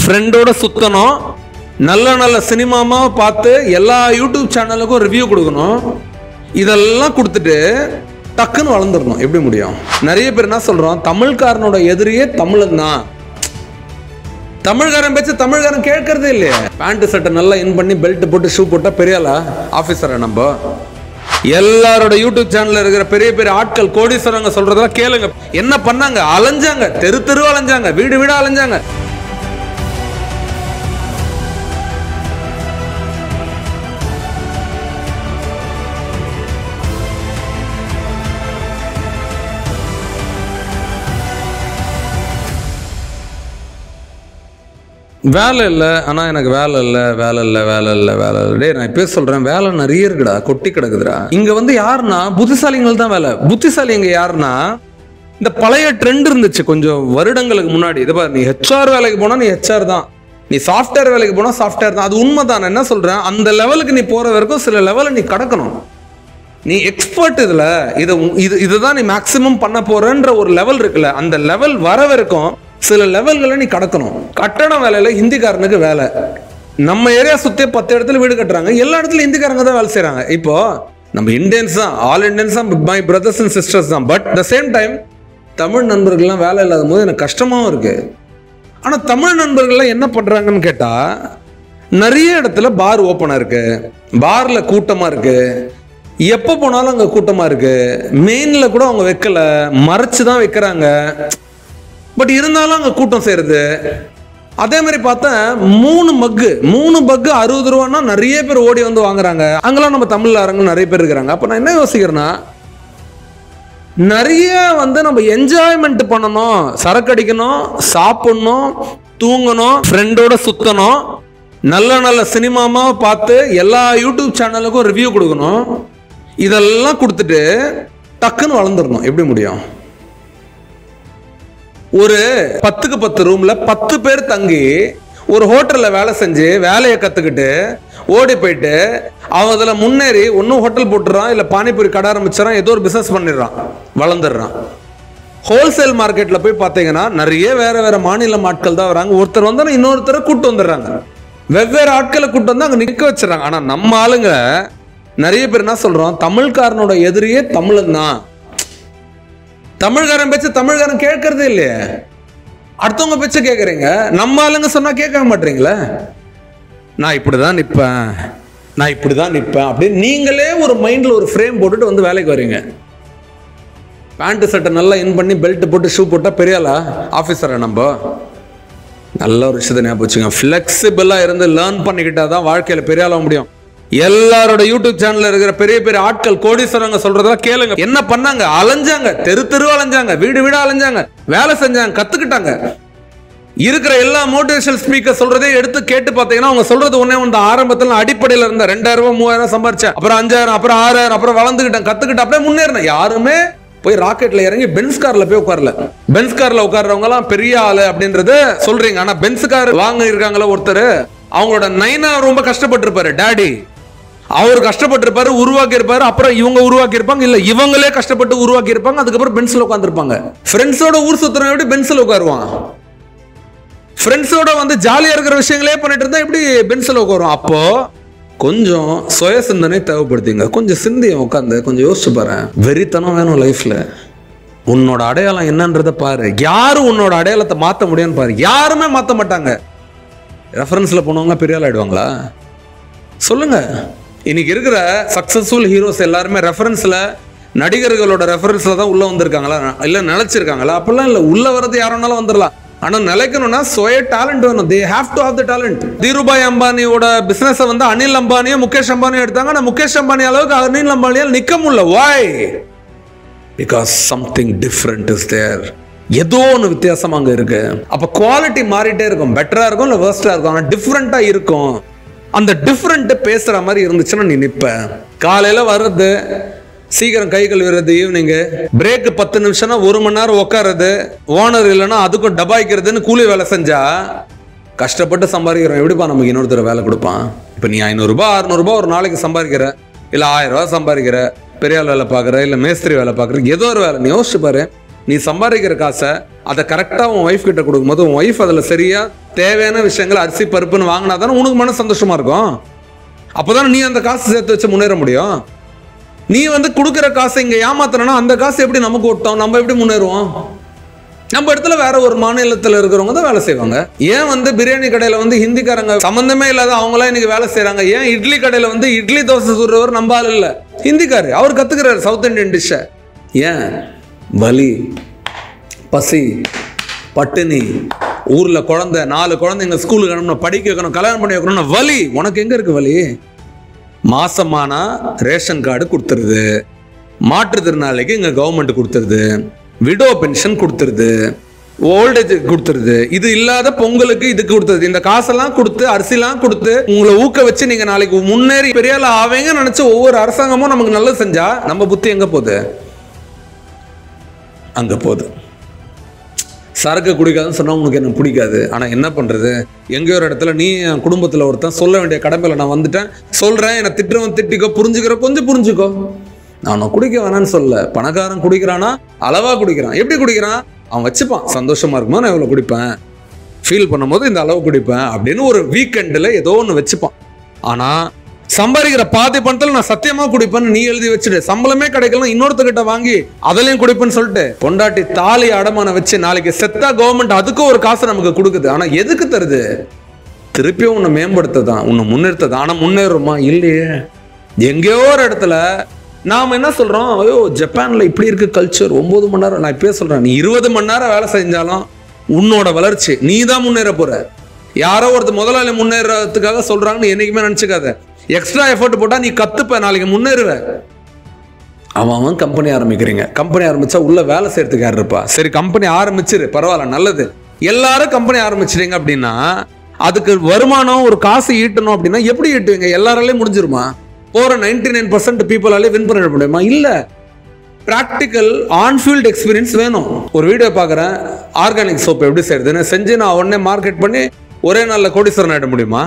ஃப்ரெண்டோட சுத்தணும் நல்ல நல்ல சினிமாமா பார்த்து எல்லா யூடியூப் சேனலுக்கும் ரிவ்யூ கொடுக்கணும் இதெல்லாம் கொடுத்துட்டு டக்குன்னு வளர்ந்துடணும் எப்படி முடியும் நிறைய பேர் என்ன சொல்றோம் தமிழ்காரனோட எதிரியே தமிழன் தான் தமிழ்காரன் பேச்சு தமிழ்காரன் கேட்கறதே இல்லையே பேண்ட் சட்டை நல்லா இன் பண்ணி பெல்ட் போட்டு ஷூ போட்டா பெரியாளா ஆபீசரா நம்ம எல்லாரோட யூடியூப் சேனல்ல இருக்கிற பெரிய பெரிய ஆட்கள் கோடீஸ்வரங்க சொல்றதெல்லாம் கேளுங்க என்ன பண்ணாங்க அலைஞ்சாங்க தெரு தெரு அலைஞ்சாங்க வீடு வீடா அலைஞ்சாங்க வேலை இல்லை ஆனால் எனக்கு வேலை இல்லை வேலை இல்லை வேலை இல்லை வேலை இல்லை டேய் நான் இப்போ சொல்கிறேன் வேலை நிறைய இருக்குடா கொட்டி கிடக்குதுடா இங்கே வந்து யாருன்னா புத்திசாலிங்கள் தான் வேலை புத்திசாலி இங்கே யாருன்னா இந்த பழைய ட்ரெண்ட் இருந்துச்சு கொஞ்சம் வருடங்களுக்கு முன்னாடி இது பாரு நீ ஹெச்ஆர் வேலைக்கு போனால் நீ ஹெச்ஆர் தான் நீ சாஃப்ட்வேர் வேலைக்கு போனால் சாஃப்ட்வேர் தான் அது உண்மை தான் நான் என்ன சொல்கிறேன் அந்த லெவலுக்கு நீ போகிற வரைக்கும் சில லெவலில் நீ கடக்கணும் நீ எக்ஸ்பர்ட் இதுல இது உ- இது இதுதான் நீ மேக்ஸிமம் பண்ண போறன்ற ஒரு லெவல் இருக்குல்ல அந்த லெவல் வர வரைக்கும் சில லெவல்களை நீ கடக்கணும் கட்டட வேலையில ஹிந்திக்காரனுக்கு வேலை நம்ம ஏரியா சுத்தி பத்து இடத்துல வீடு கட்டுறாங்க எல்லா இடத்துலயும் ஹிந்திக்காரங்க தான் வேலை செய்றாங்க இப்போ நம்ம இந்தியன்ஸ் தான் ஆல் இந்தியன்ஸ் தான் மை பிரதர்ஸ் அண்ட் சிஸ்டர்ஸ் தான் but the same time Tamil நண்பர்கள்லாம் வேலை இல்லாத போது எனக்கு கஷ்டமாவும் இருக்கு ஆனா தமிழ் நண்பர்கள்லாம் என்ன பண்றாங்கன்னு கேட்டா நிறைய இடத்துல பார் ஓப்பனா இருக்கு பார்ல கூட்டமா இருக்கு எப்போ போனாலும் அங்க கூட்டமா இருக்கு மெயின்ல கூட அவங்க வைக்கல மறைச்சு தான் வைக்கிறாங்க பட் இருந்தாலும் அங்க கூட்டம் சேருது அதே மாதிரி பார்த்தா மூணு மக்கு மூணு பக்கு அறுபது ரூபான்னா நிறைய பேர் ஓடி வந்து வாங்குறாங்க அங்கெல்லாம் நம்ம தமிழ்ல அரங்க நிறைய பேர் இருக்கிறாங்க அப்ப நான் என்ன யோசிக்கிறேன்னா நிறைய வந்து நம்ம என்ஜாய்மெண்ட் பண்ணணும் சரக்கு அடிக்கணும் சாப்பிடணும் தூங்கணும் ஃப்ரெண்டோட சுத்தணும் நல்ல நல்ல சினிமாமா பார்த்து எல்லா யூடியூப் சேனலுக்கும் ரிவ்யூ கொடுக்கணும் இதெல்லாம் கொடுத்துட்டு டக்குன்னு வளர்ந்துடணும் எப்படி முடியும் ஒரு பத்துக்கு பத்து ரூம்ல பத்து பேர் தங்கி ஒரு ஹோட்டல்ல வேலை செஞ்சு வேலையை கத்துக்கிட்டு ஓடி போயிட்டு அவன் அதுல முன்னேறி ஒன்னும் ஹோட்டல் போட்டுறான் இல்ல பானிபூரி கடை ஆரம்பிச்சிடறான் ஏதோ ஒரு பிசினஸ் பண்ணிடுறான் வளர்ந்துடுறான் ஹோல்சேல் மார்க்கெட்ல போய் பார்த்தீங்கன்னா நிறைய வேற வேற மாநில ஆட்கள் தான் வராங்க ஒருத்தர் வந்தா இன்னொருத்தரை கூட்டு வந்துடுறாங்க வெவ்வேறு ஆட்களை கூட்டு வந்து அங்க நிக்க வச்சிடறாங்க ஆனா நம்ம ஆளுங்க நிறைய பேர் என்ன சொல்றோம் தமிழ்காரனோட எதிரியே தமிழன் தான் தமிழ்காரன் பேச்சு தமிழ்காரன் கேட்கறதே இல்லையே அடுத்தவங்க பேச்ச கேட்குறீங்க நம்ம ஆளுங்க சொன்னா கேட்க மாட்டீங்களே நான் இப்படிதான் நிப்பேன் நான் இப்படிதான் நிப்பேன் அப்படின்னு நீங்களே ஒரு மைண்ட்ல ஒரு ஃப்ரேம் போட்டுட்டு வந்து வேலைக்கு வரீங்க பேண்ட் சட்டை நல்லா இன் பண்ணி பெல்ட் போட்டு ஷூ போட்டா பெரியாளா ஆஃபீஸரா நம்ம நல்ல ஒரு விஷயத்தை ஞாபகம் வச்சுங்க ஃப்ளெக்சிபிளாக இருந்து லேர்ன் பண்ணிக்கிட்டா தான் வாழ்க்கையில் பெரிய ஆளாக முடியும் எல்லாரோட யூடியூப் சேனல்ல இருக்கிற பெரிய பெரிய ஆட்கள் கோடீஸ்வரங்க சொல்றதெல்லாம் கேளுங்க என்ன பண்ணாங்க அலைஞ்சாங்க தெரு தெரு அலைஞ்சாங்க வீடு வீடா அலைஞ்சாங்க வேலை செஞ்சாங்க கத்துக்கிட்டாங்க இருக்கிற எல்லா மோட்டிவேஷனல் ஸ்பீக்கர் சொல்றதே எடுத்து கேட்டு பார்த்தீங்கன்னா அவங்க சொல்றது ஒண்ணே ஒன்று ஆரம்பத்தில் அடிப்படையில் இருந்த ரெண்டாயிரம் ரூபாய் மூவாயிரம் சம்பாரிச்சேன் அப்புறம் அஞ்சாயிரம் அப்புறம் ஆறாயிரம் அப்புறம் வளர்ந்துக்கிட்டேன் கத்துக்கிட்டு அப்படியே முன்னேறினேன் யாருமே போய் ராக்கெட்ல இறங்கி பென்ஸ் கார்ல போய் உட்காரல பென்ஸ் கார்ல உட்கார்றவங்க எல்லாம் பெரிய ஆளு அப்படின்றத சொல்றீங்க ஆனா பென்ஸ் கார் வாங்க இருக்காங்களா ஒருத்தர் அவங்களோட நைனா ரொம்ப கஷ்டப்பட்டு இருப்பாரு டாடி அவர் கஷ்டப்பட்டு இருப்பாரு உருவாக்கி இருப்பாரு அப்புறம் இவங்க உருவாக்கி இருப்பாங்க இல்ல இவங்களே கஷ்டப்பட்டு உருவாக்கி இருப்பாங்க அதுக்கப்புறம் பென்சில் உட்காந்துருப்பாங்க ஃப்ரெண்ட்ஸோட ஊர் சுத்துறவன் எப்படி பென்சில் உட்காருவான் ஃப்ரெண்ட்ஸோட வந்து ஜாலியா இருக்கிற விஷயங்களே பண்ணிட்டு இருந்தா எப்படி பென்சில் உட்காரும் அப்போ கொஞ்சம் சுய சிந்தனை தேவைப்படுத்துங்க கொஞ்சம் சிந்திய உட்காந்து கொஞ்சம் யோசிச்சு பாரு வெறித்தனம் வேணும் லைஃப்ல உன்னோட அடையாளம் என்னன்றத பாரு யாரும் உன்னோட அடையாளத்தை மாத்த முடியும்னு பாரு யாருமே மாத்த மாட்டாங்க ரெஃபரன்ஸ்ல போனவங்க பெரிய ஆள் ஆயிடுவாங்களா சொல்லுங்க இன்னைக்கு இருக்கிற சக்சஸ்ஃபுல் ஹீரோஸ் எல்லாருமே ரெஃபரன்ஸ்ல நடிகர்களோட ரெஃபரன்ஸ்ல தான் உள்ள வந்திருக்காங்களா இல்ல நிலைச்சிருக்காங்களா அப்பெல்லாம் இல்ல உள்ள வரது யாரோனாலும் வந்துடலாம் ஆனா நிலைக்கணும்னா சுய டேலண்ட் வேணும் they have to have the talent Dhirubhai அம்பானியோட பிசினஸ் வந்து அனில் அம்பானியும் முகேஷ் அம்பானியும் எடுத்தாங்க ஆனா முகேஷ் அம்பானி அளவுக்கு அனில் அம்பானியால் நிக்க முடியல why because something different is there ஏதோ ஒன்று வித்தியாசம் அங்கே இருக்கு அப்போ குவாலிட்டி மாறிட்டே இருக்கும் பெட்டராக இருக்கும் இல்லை வேர்ஸ்டாக இருக்கும் ஆனால் டிஃப்ரெண்ட்டாக இருக்கும் அந்த டிஃப்ரெண்ட் பேசுகிற மாதிரி இருந்துச்சுன்னா நீ நிற்ப காலையில் வர்றது சீக்கிரம் கை கழுவுறது ஈவினிங்கு பிரேக் பத்து நிமிஷம்னா ஒரு மணி நேரம் உட்காருறது ஓனர் இல்லைன்னா அதுக்கும் டபாய்க்கிறதுன்னு கூலி வேலை செஞ்சா கஷ்டப்பட்டு சம்பாதிக்கிறோம் எப்படிப்பா நமக்கு இன்னொருத்தர் வேலை கொடுப்பான் இப்போ நீ ஐநூறுரூபா அறுநூறுபா ஒரு நாளைக்கு சம்பாதிக்கிற இல்லை ஆயிரம் ரூபாய் சம்பாதிக்கிற பெரிய ஆள் வேலை பார்க்குற இல்லை மேஸ்திரி வேலை பார்க்குற ஏதோ ஒரு வேலை நீ யோசிச்சு பாரு நீ சம்பாதிக்கிற காசை அதை கரெக்டாக உன் ஒய்ஃப் கிட்ட கொடுக்கும்போது உன் ஒய்ஃப் அதில் சரியா தேவையான விஷயங்கள் அரிசி பருப்புன்னு வாங்கினா தானே உனக்கு மன சந்தோஷமா இருக்கும் அப்போதானே நீ அந்த காசு சேர்த்து வச்சு முன்னேற முடியும் நீ வந்து கொடுக்குற காசை இங்கே ஏமாத்தனா அந்த காசு எப்படி நமக்கு விட்டோம் நம்ம எப்படி முன்னேறுவோம் நம்ம இடத்துல வேற ஒரு மாநிலத்தில் இருக்கிறவங்க தான் வேலை செய்வாங்க ஏன் வந்து பிரியாணி கடையில் வந்து ஹிந்திக்காரங்க சம்மந்தமே இல்லாத அவங்களாம் இன்னைக்கு வேலை செய்கிறாங்க ஏன் இட்லி கடையில் வந்து இட்லி தோசை சுடுறவர் நம்ம ஆள் இல்லை ஹிந்திக்காரு அவர் கற்றுக்கிறாரு சவுத் இந்தியன் டிஷ்ஷை ஏன் வலி பசி பட்டினி ஊர்ல குழந்தை நாலு குழந்தைங்க ஸ்கூலுக்கு அனுப்பணும் படிக்க வைக்கணும் கல்யாணம் பண்ணி வைக்கணும்னு வலி உனக்கு எங்க இருக்கு வலி மாசமானா ரேஷன் கார்டு கொடுத்துருது மாற்றுத்திறனாளிக்கு இங்க கவர்மெண்ட் கொடுத்துருது விடோ பென்ஷன் கொடுத்துருது ஓல்டேஜ் கொடுத்துருது இது இல்லாத பொங்கலுக்கு இதுக்கு கொடுத்தது இந்த காசெல்லாம் கொடுத்து அரிசிலாம் கொடுத்து உங்களை ஊக்க வச்சு நீங்க நாளைக்கு முன்னேறி பெரிய ஆள் ஆவீங்க நினைச்சு ஒவ்வொரு அரசாங்கமும் நமக்கு நல்லது செஞ்சா நம்ம புத்தி எங்க போகுது அங்க போகுது சரக்கு குடிக்காதுன்னு சொன்னா உனக்கு என்ன பிடிக்காது ஆனா என்ன பண்றது எங்கேயோ ஒரு இடத்துல நீ என் குடும்பத்துல ஒருத்தன் சொல்ல வேண்டிய கடமையில நான் வந்துட்டேன் சொல்றேன் என்னை திட்டுறவன் திட்டிக்கோ புரிஞ்சுக்கிற கொஞ்சம் புரிஞ்சுக்கோ நான் குடிக்க வேணாம்னு சொல்ல பணக்காரன் குடிக்கிறானா அளவா குடிக்கிறான் எப்படி குடிக்கிறான் அவன் வச்சுப்பான் சந்தோஷமா இருக்குமா நான் இவ்வளவு குடிப்பேன் ஃபீல் பண்ணும்போது இந்த அளவு குடிப்பேன் அப்படின்னு ஒரு வீக்கெண்டில் ஏதோ ஒன்று வச்சுப்பான் ஆனா சம்பாதிக்கிற பாதி பணத்தில் நான் சத்தியமா குடிப்பேன்னு நீ எழுதி வச்சுட்டு சம்பளமே கிடைக்கலாம் இன்னொருத்தர்கிட்ட வாங்கி அதுலயும் குடிப்பேன்னு சொல்லிட்டு பொண்டாட்டி தாலி அடமான வச்சு நாளைக்கு செத்தா கவர்மெண்ட் அதுக்கும் ஒரு காசு நமக்கு கொடுக்குது ஆனா எதுக்கு தருது திருப்பியும் உன்னை மேம்படுத்ததான் உன்னை முன்னேற்றதான் ஆனா முன்னேறுமா இல்லையே எங்கேயோ ஒரு இடத்துல நாம என்ன சொல்றோம் ஐயோ ஜப்பான்ல இப்படி இருக்கு கல்ச்சர் ஒன்பது மணி நேரம் நான் இப்பயே சொல்றேன் நீ இருபது மணி நேரம் வேலை செஞ்சாலும் உன்னோட வளர்ச்சி நீ தான் முன்னேற போற யாரோ ஒருத்தர் முதலாளி முன்னேறதுக்காக சொல்றாங்கன்னு என்னைக்குமே நினைச்சுக்காத எக்ஸ்ட்ரா எஃபர்ட் போட்டா நீ கத்துப்ப நாளைக்கு முன்னேறுவ அவன் அவன் கம்பெனி ஆரம்பிக்கிறீங்க கம்பெனி ஆரம்பிச்சா உள்ள வேலை செய்யறதுக்கு யார் இருப்பா சரி கம்பெனி ஆரம்பிச்சிரு பரவாயில்ல நல்லது எல்லாரும் கம்பெனி ஆரம்பிச்சிட்டீங்க அப்படின்னா அதுக்கு வருமானம் ஒரு காசு ஈட்டணும் அப்படின்னா எப்படி ஈட்டுவீங்க எல்லாராலையும் முடிஞ்சிருமா போற நைன்டி நைன் பர்சன்ட் பீப்புளாலே வின் பண்ண முடியுமா இல்ல ப்ராக்டிக்கல் ஆன்ஃபீல்ட் எக்ஸ்பீரியன்ஸ் வேணும் ஒரு வீடியோ பார்க்குறேன் ஆர்கானிக் சோப் எப்படி செய்யறதுன்னு செஞ்சு நான் உடனே மார்க்கெட் பண்ணி ஒரே நாளில் கோடீஸ்வரன் ஆகிட முடியுமா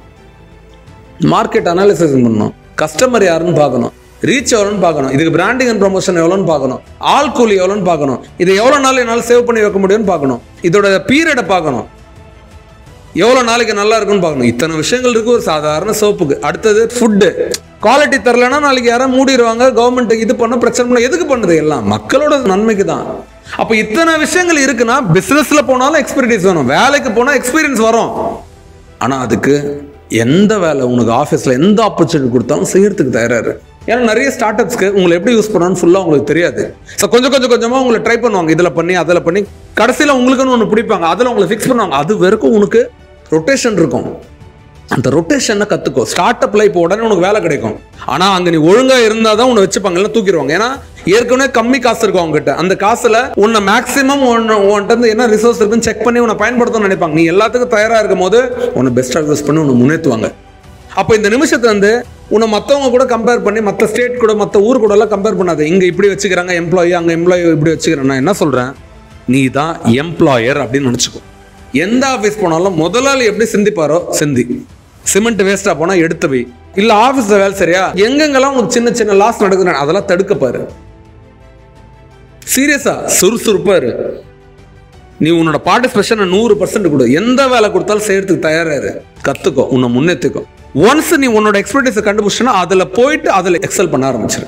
மார்க்கெட் அனாலிசிஸ் பண்ணணும் கஸ்டமர் யாருன்னு பார்க்கணும் ரீச் எவ்வளோன்னு பார்க்கணும் இதுக்கு பிராண்டிங் அண்ட் ப்ரொமோஷன் எவ்வளோன்னு பார்க்கணும் ஆள் கூலி எவ்வளோன்னு பார்க்கணும் இதை எவ்வளோ நாள் என்னால் சேவ் பண்ணி வைக்க முடியும்னு பார்க்கணும் இதோட பீரியடை பார்க்கணும் எவ்வளோ நாளைக்கு நல்லா இருக்குன்னு பார்க்கணும் இத்தனை விஷயங்கள் இருக்கு ஒரு சாதாரண சோப்புக்கு அடுத்தது ஃபுட்டு குவாலிட்டி தரலன்னா நாளைக்கு யாராவது மூடிடுவாங்க கவர்மெண்ட் இது பண்ண பிரச்சனை பண்ண எதுக்கு பண்ணுது எல்லாம் மக்களோட நன்மைக்கு தான் அப்போ இத்தனை விஷயங்கள் இருக்குன்னா பிஸ்னஸ்ல போனாலும் எக்ஸ்பீரியன்ஸ் வேணும் வேலைக்கு போனால் எக்ஸ்பீரியன்ஸ் வரும் ஆனால் அதுக்கு எந்த வேலை உனக்கு ஆஃபீஸில் எந்த ஆப்பர்ச்சுனிட்டி கொடுத்தாலும் செய்யறதுக்கு தயாராரு ஏன்னா நிறைய ஸ்டார்ட் அப்ஸ்க்கு உங்களை எப்படி யூஸ் பண்ணணும்னு ஃபுல்லாக உங்களுக்கு தெரியாது ஸோ கொஞ்சம் கொஞ்சம் கொஞ்சமாக உங்களை ட்ரை பண்ணுவாங்க இதில் பண்ணி அதில் பண்ணி கடைசியில் உங்களுக்குன்னு ஒன்று பிடிப்பாங்க அதில் உங்களை ஃபிக்ஸ் பண்ணுவாங்க அது வரைக்கும் உனக்கு ரொட்டேஷன் இருக்கும் அந்த ரொட்டேஷனை கற்றுக்கோ ஸ்டார்ட் அப்பில் இப்போ உடனே உனக்கு வேலை கிடைக்கும் ஆனால் அங்கே நீ ஒழுங்காக இருந்தால் தான் உன்னை வச்சுப்பாங்க இல்லை தூக்கிடுவாங்க ஏன்னா ஏற்கனவே கம்மி காசு இருக்கும் அவங்ககிட்ட அந்த காசில் உன்னை மேக்ஸிமம் உன்கிட்ட இருந்து என்ன ரிசோர்ஸ் இருக்குன்னு செக் பண்ணி உன்னை பயன்படுத்தணும்னு நினைப்பாங்க நீ எல்லாத்துக்கும் தயாராக இருக்கும் போது உன்னை பெஸ்ட்டாக யூஸ் பண்ணி உன்னை முன்னேற்றுவாங்க அப்போ இந்த நிமிஷத்தை வந்து உன்னை மற்றவங்க கூட கம்பேர் பண்ணி மற்ற ஸ்டேட் கூட மற்ற ஊர் கூட எல்லாம் கம்பேர் பண்ணாத இங்கே இப்படி வச்சுக்கிறாங்க எம்ப்ளாயி அங்கே எம்ப்ளாயி இப்படி வச்சுக்கிறேன் நான் என்ன சொல்கிறேன் நீ தான் எம்ப்ளாயர் அப்படின்னு நினச்சிக்கோ எந்த ஆஃபீஸ் போனாலும் முதலாளி எப்படி சிந்திப்பாரோ சிந்தி சிமெண்ட் வேஸ்ட்டாக போனால் எடுத்து வை இல்லை ஆஃபீஸில் வேலை சரியா எங்கெங்கெல்லாம் உனக்கு சின்ன சின்ன லாஸ் நடக்குது அதெல்லாம் தடுக்க பாரு சீரியஸா சுறுசுறுப்பா இரு நீ உன்னோட பார்ட்டிசிபேஷனை நூறு பர்சன்ட் கொடு எந்த வேலை கொடுத்தாலும் செய்யறதுக்கு தயாரா இரு கத்துக்கோ உன்னை முன்னேற்றிக்கோ ஒன்ஸ் நீ உன்னோட எக்ஸ்பர்டைஸை கண்டுபிடிச்சனா அதில் போயிட்டு அதில் எக்ஸல் பண்ண ஆரம்பிச்சிரு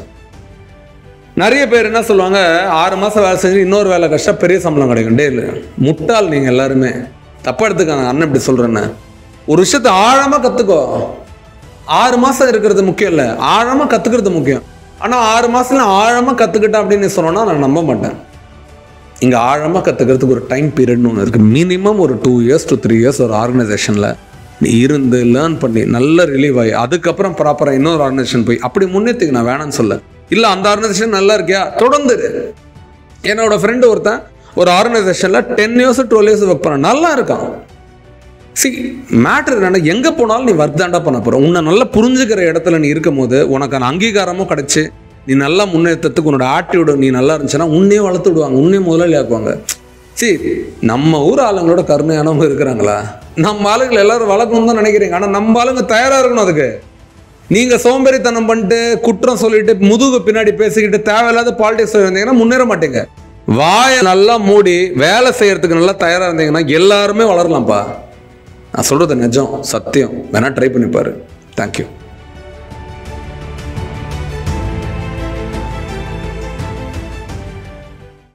நிறைய பேர் என்ன சொல்லுவாங்க ஆறு மாசம் வேலை செஞ்சு இன்னொரு வேலை கஷ்டம் பெரிய சம்பளம் கிடைக்கும் டே இல்லை முட்டாள் நீங்க எல்லாருமே தப்பா எடுத்துக்காங்க அண்ணன் இப்படி சொல்றேன்னு ஒரு விஷயத்த ஆழமா கத்துக்கோ ஆறு மாசம் இருக்கிறது முக்கியம் இல்லை ஆழமா கத்துக்கிறது முக்கியம் ஆனா ஆறு மாசத்துல ஆழமா கத்துக்கிட்டேன் அப்படின்னு நீ சொன்னோன்னா நான் நம்ப மாட்டேன் இங்கே ஆழமாக கற்றுக்கிறதுக்கு ஒரு டைம் பீரியட்னு ஒன்று இருக்குது மினிமம் ஒரு two years to three years ஒரு ஆர்கனைசேஷனில் நீ இருந்து லேர்ன் பண்ணி நல்ல ரிலீவ் ஆகி அதுக்கப்புறம் ப்ராப்பராக இன்னொரு ஆர்கனைசேஷன் போய் அப்படி முன்னேற்றுக்கு நான் வேணாம்னு சொல்ல இல்லை அந்த ஆர்கனைசேஷன் நல்லா இருக்கியா தொடர்ந்து இரு. என்னோட ஃப்ரெண்டு ஒருத்தன் ஒரு ஆர்கனைசேஷனில் ten years twelve years work பண்ண நல்லா இருக்கான் சி மேட்ரு என்னன்னா எங்கே போனாலும் நீ ஒர்க் தாண்டா பண்ண போகிற உன்னை நல்லா புரிஞ்சுக்கிற இடத்துல நீ இருக்கும் போது உனக்கான அங்கீகாரமும் கிடைச்சு நீ நல்லா முன்னேற்றத்துக்கு உன்னோட ஆட்டிடியூடு நீ நல்லா இருந்துச்சுன்னா உன்னே வளர்த்து விடுவாங்க உன்னே முதலாளி ஆக்குவாங்க சரி நம்ம ஊர் ஆளுங்களோட கருணையானவங்க இருக்கிறாங்களா நம்ம ஆளுங்களை எல்லாரும் வளர்க்கணும்னு தான் நினைக்கிறீங்க ஆனால் நம்ம ஆளுங்க தயாராக இருக்கணும் அதுக்கு நீங்க சோம்பேறித்தனம் பண்ணிட்டு குற்றம் சொல்லிட்டு முதுகு பின்னாடி பேசிக்கிட்டு தேவையில்லாத பாலிடிக்ஸ் இருந்தீங்கன்னா முன்னேற மாட்டீங்க வாயை நல்லா மூடி வேலை செய்யறதுக்கு நல்லா தயாரா இருந்தீங்கன்னா எல்லாருமே வளரலாம்ப்பா நான் சொல்றது நிஜம் சத்தியம் வேணா ட்ரை பண்ணி பாரு தேங்க்யூ